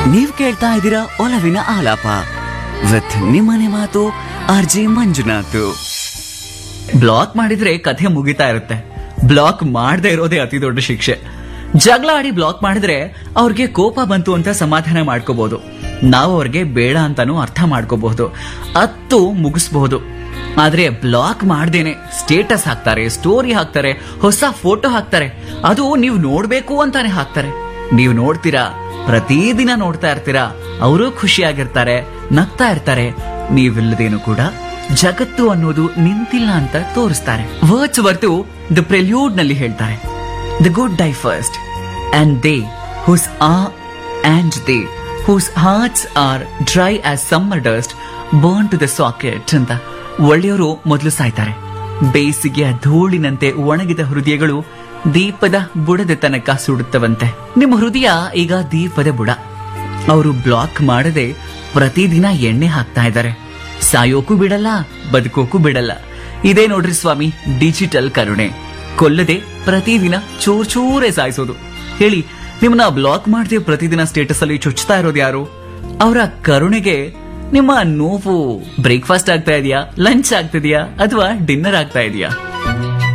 ನೀವ್ ಕೇಳ್ತಾ ಇದ್ದೀರಾ ಒಲವಿನ ಆಲಾಪ ವಿತ್ ನಿಮ್ಮನೆ ಮಾತು ಆರ್ ಜೆ ಮಂಜುನಾಥ್ ಬ್ಲಾಕ್ ಮಾಡಿದ್ರೆ ಕಥೆ ಮುಗಿತಾ ಇರುತ್ತೆ ಬ್ಲಾಕ್ ಮಾಡದೇ ಇರೋದೇ ಅತಿ ದೊಡ್ಡ ಶಿಕ್ಷೆ ಜಗಳ ಆಡಿ ಬ್ಲಾಕ್ ಮಾಡಿದ್ರೆ ಅವ್ರಿಗೆ ಕೋಪ ಬಂತು ಅಂತ ಸಮಾಧಾನ ಮಾಡ್ಕೋಬಹುದು ನಾವು ಅವ್ರಿಗೆ ಬೇಡ ಅಂತಾನೂ ಅರ್ಥ ಮಾಡ್ಕೋಬಹುದು ಅತ್ತು ಮುಗಿಸ್ಬಹುದು ಆದ್ರೆ ಬ್ಲಾಕ್ ಮಾಡ್ದೇನೆ ಸ್ಟೇಟಸ್ ಹಾಕ್ತಾರೆ ಸ್ಟೋರಿ ಹಾಕ್ತಾರೆ ಹೊಸ ಫೋಟೋ ಹಾಕ್ತಾರೆ ಅದು ನೀವು ನೋಡ್ಬೇಕು ಅಂತಾನೆ ಹಾಕ್ತಾರೆ ನೀವು ನೋಡ್ತೀರಾ ಪ್ರತಿದಿನ ನೋಡ್ತಾ ಇರ್ತೀರಾ ಅವರು ಖುಷಿಯಾಗಿರ್ತಾರೆ ನಗ್ತಾ ಇರ್ತಾರೆ ನೀವಿಲ್ಲದೇನು ಕೂಡ ಜಗತ್ತು ಅನ್ನೋದು ನಿಂತಿಲ್ಲ ಅಂತ ತೋರಿಸ್ತಾರೆ ವರ್ಡ್ಸ್ ವರ್ತು ದ ಪ್ರೆಲ್ಯೂಡ್ ನಲ್ಲಿ ಹೇಳ್ತಾರೆ the good die first and they whose ಆ and they whose hearts are dry as summer dust burn to the socket ಅಂತ ಒಳ್ಳೆಯವರು ಮೊದಲು ಸಾಯ್ತಾರೆ ಬೇಸಿಗೆಯ ಧೂಳಿನಂತೆ ಒಣಗಿದ ಹೃದಯಗಳು ದೀಪದ ಬುಡದ ತನಕ ಸುಡುತ್ತವಂತೆ ನಿಮ್ಮ ಹೃದಯ ಈಗ ದೀಪದ ಬುಡ ಅವರು ಬ್ಲಾಕ್ ಮಾಡದೆ ಪ್ರತಿದಿನ ಎಣ್ಣೆ ಹಾಕ್ತಾ ಇದ್ದಾರೆ ಸಾಯೋಕು ಬಿಡಲ್ಲ ಬದುಕೋಕು ಬಿಡಲ್ಲ ಇದೇ ನೋಡ್ರಿ ಸ್ವಾಮಿ ಡಿಜಿಟಲ್ ಕರುಣೆ ಕೊಲ್ಲದೆ ಪ್ರತಿದಿನ ಚೂರ್ ಚೂರೇ ಸಾಯಿಸೋದು ಹೇಳಿ ನಿಮ್ಮನ್ನ ಬ್ಲಾಕ್ ಮಾಡದೆ ಪ್ರತಿದಿನ ಸ್ಟೇಟಸ್ ಅಲ್ಲಿ ಚುಚ್ತಾ ಇರೋದು ಯಾರು ಅವರ ಕರುಣೆಗೆ ನಿಮ್ಮ ನೋವು ಬ್ರೇಕ್ಫಾಸ್ಟ್ ಆಗ್ತಾ ಇದೆಯಾ ಲಂಚ್ ಆಗ್ತಿದ್ಯಾ ಅಥವಾ ಡಿನ್ನರ್ ಆಗ್ತಾ ಇದೆಯಾ